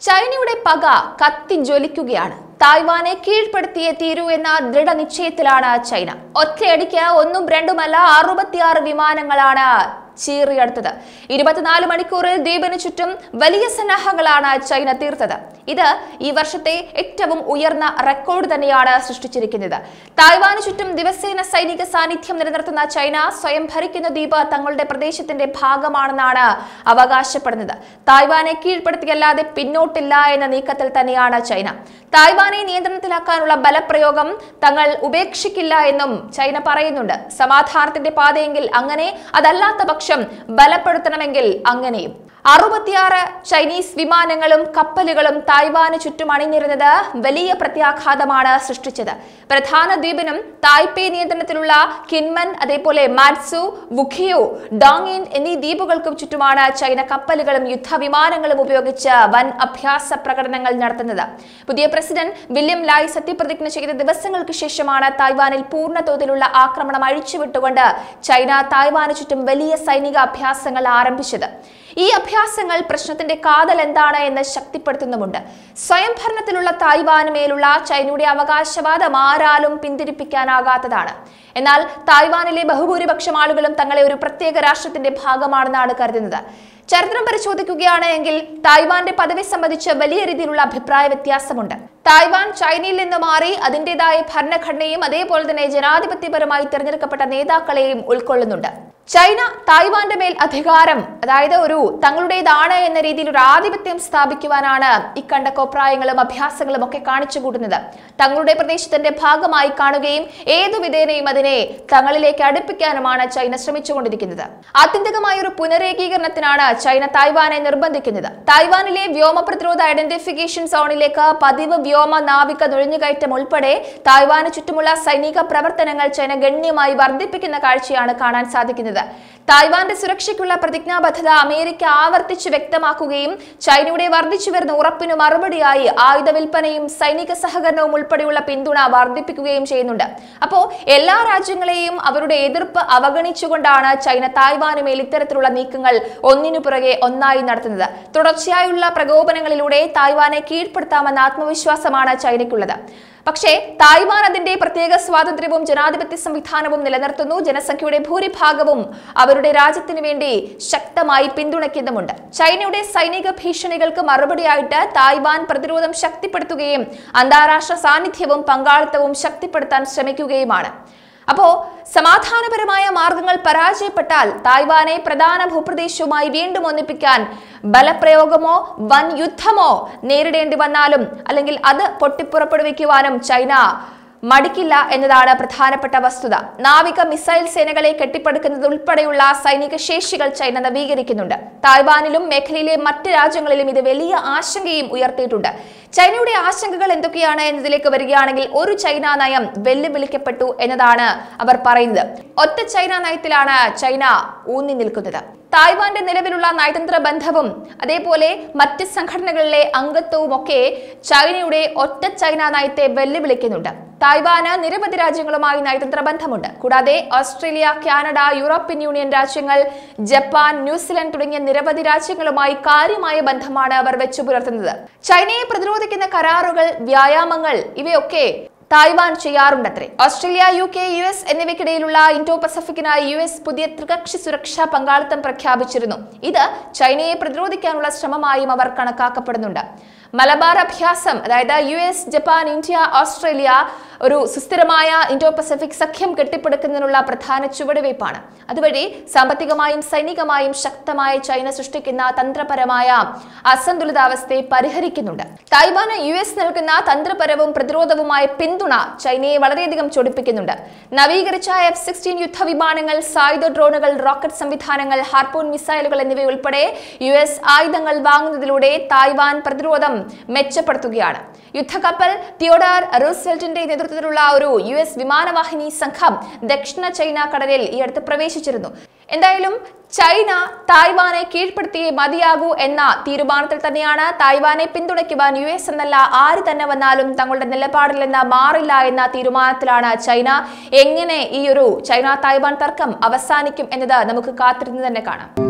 ചൈനയുടെ പക കത്തി ജ്വലിക്കുകയാണ് തായ്വാനെ കീഴ്പ്പെടുത്തിയേ തീരൂ എന്ന ദൃഢനിശ്ചയത്തിലാണ് ചൈന ഒറ്റയടിക്ക് ഒന്നും രണ്ടുമല്ല അറുപത്തിയാറ് വിമാനങ്ങളാണ് ചീറിയടുത്തത് ഇരുപത്തിനാല് മണിക്കൂറിൽ ദ്വീപിന് ചുറ്റും വലിയ സന്നാഹങ്ങളാണ് ചൈന തീർത്തത് ഇത് ഈ വർഷത്തെ ഏറ്റവും ഉയർന്ന റെക്കോർഡ് തന്നെയാണ് സൃഷ്ടിച്ചിരിക്കുന്നത് തായ്വാന് ചുറ്റും ദിവസേന സൈനിക സാന്നിധ്യം നിലനിർത്തുന്ന ചൈന സ്വയം ഭരിക്കുന്ന ദ്വീപ് തങ്ങളുടെ പ്രദേശത്തിന്റെ ഭാഗമാണെന്നാണ് അവകാശപ്പെടുന്നത് തായ്വാനെ കീഴ്പ്പെടുത്തിയല്ലാതെ പിന്നോട്ടില്ല എന്ന നീക്കത്തിൽ തന്നെയാണ് ചൈന തായ്വാനെ നിയന്ത്രണത്തിലാക്കാനുള്ള ബലപ്രയോഗം തങ്ങൾ ഉപേക്ഷിക്കില്ല എന്നും ചൈന പറയുന്നുണ്ട് സമാധാനത്തിന്റെ പാതയെങ്കിൽ അങ്ങനെ അതല്ലാത്ത പക്ഷം ബലപ്പെടുത്തണമെങ്കിൽ അങ്ങനെയും അറുപത്തിയാറ് ചൈനീസ് വിമാനങ്ങളും കപ്പലുകളും തായ്വാന് ചുറ്റും അണിനിരുന്നത് വലിയ പ്രത്യാഘാതമാണ് സൃഷ്ടിച്ചത് പ്രധാന ദ്വീപിനും തായ്പേ നിയന്ത്രണത്തിലുള്ള കിൻമൻ അതേപോലെ മാറ്റ്സു വുഖിയോ ഡോങ്ങിൻ എന്നീ ദ്വീപുകൾക്കും ചുറ്റുമാണ് ചൈന കപ്പലുകളും യുദ്ധവിമാനങ്ങളും ഉപയോഗിച്ച് വൻ അഭ്യാസ പ്രകടനങ്ങൾ നടത്തുന്നത് പുതിയ പ്രസിഡന്റ് വില്യം ലായ് സത്യപ്രതിജ്ഞ ചെയ്ത ദിവസങ്ങൾക്ക് ശേഷമാണ് തായ്വാനിൽ പൂർണ്ണ തോതിലുള്ള ആക്രമണം അഴിച്ചുവിട്ടുകൊണ്ട് ചൈന തായ്വാന് ചുറ്റും വലിയ സൈനിക അഭ്യാസങ്ങൾ ആരംഭിച്ചത് ഈ അഭ്യാസങ്ങൾ പ്രശ്നത്തിന്റെ കാതൽ എന്താണ് എന്ന് ശക്തിപ്പെടുത്തുന്നുമുണ്ട് സ്വയം ഭരണത്തിലുള്ള തായ്വാന് മേലുള്ള ചൈനയുടെ അവകാശവാദം ആരാലും പിന്തിരിപ്പിക്കാനാകാത്തതാണ് എന്നാൽ തായ്വാനിലെ ബഹുഭൂരിപക്ഷം ആളുകളും തങ്ങളെ ഒരു പ്രത്യേക രാഷ്ട്രത്തിന്റെ ഭാഗമാണെന്നാണ് കരുതുന്നത് ചരിത്രം പരിശോധിക്കുകയാണ് എങ്കിൽ തായ്വാന്റെ പദവി സംബന്ധിച്ച് വലിയ രീതിയിലുള്ള അഭിപ്രായ വ്യത്യാസമുണ്ട് തായ്വാൻ ചൈനയിൽ നിന്ന് മാറി അതിന്റേതായ ഭരണഘടനയും അതേപോലെ തന്നെ ജനാധിപത്യപരമായി തിരഞ്ഞെടുക്കപ്പെട്ട നേതാക്കളെയും ഉൾക്കൊള്ളുന്നുണ്ട് ചൈന തായ്വാന്റെ മേൽ അധികാരം അതായത് ഒരു തങ്ങളുടേതാണ് എന്ന രീതിയിൽ ഒരു ആധിപത്യം സ്ഥാപിക്കുവാനാണ് ഇക്കണ്ട കോപ്രായങ്ങളും അഭ്യാസങ്ങളും ഒക്കെ കാണിച്ചു കൂട്ടുന്നത് തങ്ങളുടെ പ്രദേശത്തിന്റെ ഭാഗമായി കാണുകയും ഏതു വിധേനയും അതിനെ തങ്ങളിലേക്ക് അടുപ്പിക്കാനുമാണ് ചൈന ശ്രമിച്ചുകൊണ്ടിരിക്കുന്നത് ആത്യന്തികമായ ഒരു പുനരേകീകരണത്തിനാണ് ചൈന തായ്വാനെ നിർബന്ധിക്കുന്നത് തായ്വാനിലെ വ്യോമ പ്രതിരോധ ഐഡന്റിഫിക്കേഷൻ സോണിലേക്ക് പതിവ് വ്യോമ നാവിക നുഴഞ്ഞുകയറ്റം ഉൾപ്പെടെ തായ്വാന് ചുറ്റുമുള്ള സൈനിക പ്രവർത്തനങ്ങൾ ചൈന ഗണ്യമായി വർദ്ധിപ്പിക്കുന്ന കാഴ്ചയാണ് കാണാൻ സാധിക്കുന്നത് തായ്വാന്റെ സുരക്ഷയ്ക്കുള്ള പ്രതിജ്ഞാബദ്ധത അമേരിക്ക ആവർത്തിച്ച് വ്യക്തമാക്കുകയും ചൈനയുടെ വർദ്ധിച്ചു വരുന്ന ഉറപ്പിന് മറുപടിയായി ആയുധ വിൽപ്പനയും സൈനിക സഹകരണവും ഉൾപ്പെടെയുള്ള പിന്തുണ വർദ്ധിപ്പിക്കുകയും ചെയ്യുന്നുണ്ട് അപ്പോ എല്ലാ രാജ്യങ്ങളെയും അവരുടെ എതിർപ്പ് അവഗണിച്ചുകൊണ്ടാണ് ചൈന തായ്വാന് മേൽ ഇത്തരത്തിലുള്ള നീക്കങ്ങൾ ഒന്നിനു പുറകെ ഒന്നായി നടത്തുന്നത് തുടർച്ചയായുള്ള പ്രകോപനങ്ങളിലൂടെ തായ്വാനെ കീഴ്പ്പെടുത്താമെന്ന ആത്മവിശ്വാസമാണ് ചൈനയ്ക്കുള്ളത് പക്ഷേ തായ്വാൻ അതിന്റെ പ്രത്യേക സ്വാതന്ത്ര്യവും ജനാധിപത്യ സംവിധാനവും നിലനിർത്തുന്നു ജനസംഖ്യയുടെ ഭൂരിഭാഗവും അവരുടെ രാജ്യത്തിന് വേണ്ടി ശക്തമായി പിന്തുണയ്ക്കുന്നുമുണ്ട് ചൈനയുടെ സൈനിക ഭീഷണികൾക്ക് മറുപടിയായിട്ട് തായ്വാൻ പ്രതിരോധം ശക്തിപ്പെടുത്തുകയും അന്താരാഷ്ട്ര സാന്നിധ്യവും പങ്കാളിത്തവും ശക്തിപ്പെടുത്താൻ ശ്രമിക്കുകയുമാണ് അപ്പോ സമാധാനപരമായ മാർഗങ്ങൾ പരാജയപ്പെട്ടാൽ തായ്വാനെ പ്രധാന ഭൂപ്രദേശവുമായി വീണ്ടും ഒന്നിപ്പിക്കാൻ ബലപ്രയോഗമോ വൻ യുദ്ധമോ നേരിടേണ്ടി വന്നാലും അല്ലെങ്കിൽ അത് പൊട്ടിപ്പുറപ്പെടുവിക്കുവാനും ചൈന മടിക്കില്ല എന്നതാണ് പ്രധാനപ്പെട്ട വസ്തുത നാവിക മിസൈൽ സേനകളെ കെട്ടിപ്പടുക്കുന്നത് ഉൾപ്പെടെയുള്ള സൈനിക ശേഷികൾ ചൈന നവീകരിക്കുന്നുണ്ട് തായ്വാനിലും മേഖലയിലെ മറ്റ് രാജ്യങ്ങളിലും ഇത് വലിയ ആശങ്കയും ഉയർത്തിയിട്ടുണ്ട് ചൈനയുടെ ആശങ്കകൾ എന്തൊക്കെയാണ് എന്നതിലേക്ക് വരികയാണെങ്കിൽ ഒരു ചൈന നയം വെല്ലുവിളിക്കപ്പെട്ടു എന്നതാണ് അവർ പറയുന്നത് ഒറ്റ ചൈന നയത്തിലാണ് ചൈന ഊന്നി നിൽക്കുന്നത് തായ്വാന്റെ നിലവിലുള്ള നയതന്ത്ര ബന്ധവും അതേപോലെ മറ്റ് സംഘടനകളിലെ അംഗത്വവും ഒക്കെ ചൈനയുടെ ഒറ്റ ചൈന നയത്തെ വെല്ലുവിളിക്കുന്നുണ്ട് തായ്വാന് നിരവധി രാജ്യങ്ങളുമായി നയതന്ത്ര ബന്ധമുണ്ട് കൂടാതെ ഓസ്ട്രേലിയ കാനഡ യൂറോപ്യൻ യൂണിയൻ രാജ്യങ്ങൾ ജപ്പാൻ ന്യൂസിലൻഡ് തുടങ്ങിയ നിരവധി രാജ്യങ്ങളുമായി കാര്യമായ ബന്ധമാണ് അവർ വെച്ചു പുലർത്തുന്നത് ചൈനയെ പ്രതിരോധിക്കുന്ന കരാറുകൾ വ്യായാമങ്ങൾ ഇവയൊക്കെ തായ്വാൻ ചെയ്യാറുണ്ടത്രേ Australia U K U S എന്നിവയ്ക്കിടയിലുള്ള ഇൻഡോ പസഫിക്കിനായി യു എസ് പുതിയ ത്രികക്ഷി സുരക്ഷാ പങ്കാളിത്തം പ്രഖ്യാപിച്ചിരുന്നു ഇത് ചൈനയെ പ്രതിരോധിക്കാനുള്ള ശ്രമമായും അവർ കണക്കാക്കപ്പെടുന്നുണ്ട് മലബാർ അഭ്യാസം അതായത് U S Japan India Australia ഒരു സുസ്ഥിരമായ ഇൻഡോ പസഫിക് സഖ്യം കെട്ടിപ്പടുക്കുന്നതിനുള്ള പ്രധാന ചുവടുവയ്പ്പാണ് അതുവഴി സാമ്പത്തികമായും സൈനികമായും ശക്തമായ ചൈന സൃഷ്ടിക്കുന്ന തന്ത്രപരമായ അസന്തുലിതാവസ്ഥയെ പരിഹരിക്കുന്നുണ്ട് തായ്വാന് യു എസ് നൽകുന്ന തന്ത്രപരവും പ്രതിരോധവുമായ പിന്തുണ ചൈനയെ വളരെയധികം ചൊടിപ്പിക്കുന്നുണ്ട് നവീകരിച്ച എഫ് സിക്സ്റ്റീൻ യുദ്ധവിമാനങ്ങൾ സായുധ ഡ്രോണുകൾ റോക്കറ്റ് സംവിധാനങ്ങൾ ഹാർപൂൺ മിസൈലുകൾ എന്നിവയുൾപ്പെടെ യു എസ് ആയുധങ്ങൾ വാങ്ങുന്നതിലൂടെ തായ്വാൻ പ്രതിരോധം മെച്ചപ്പെടുത്തുകയാണ് യുദ്ധക്കപ്പൽ തിയോഡാർ റൂസ്വെൽറ്റിന്റെ നേതൃത്വത്തിലുള്ള ഒരു യു എസ് വിമാനവാഹിനി സംഘം ദക്ഷിണ ചൈന കടലിൽ ഈ അടുത്ത് പ്രവേശിച്ചിരുന്നു എന്തായാലും ചൈന തായ്വാനെ കീഴ്പ്പെടുത്തിയേ മതിയാകൂ എന്ന തീരുമാനത്തിൽ തന്നെയാണ് തായ്വാനെ പിന്തുണയ്ക്കുവാൻ യു എസ് എന്നല്ല ആര് തന്നെ വന്നാലും തങ്ങളുടെ നിലപാടിൽ നിന്ന് മാറില്ല എന്ന തീരുമാനത്തിലാണ് ചൈന എങ്ങനെ ഈ ഒരു ചൈന തായ്വാൻ തർക്കം അവസാനിക്കും എന്നത് നമുക്ക് കാത്തിരുന്ന് തന്നെ കാണാം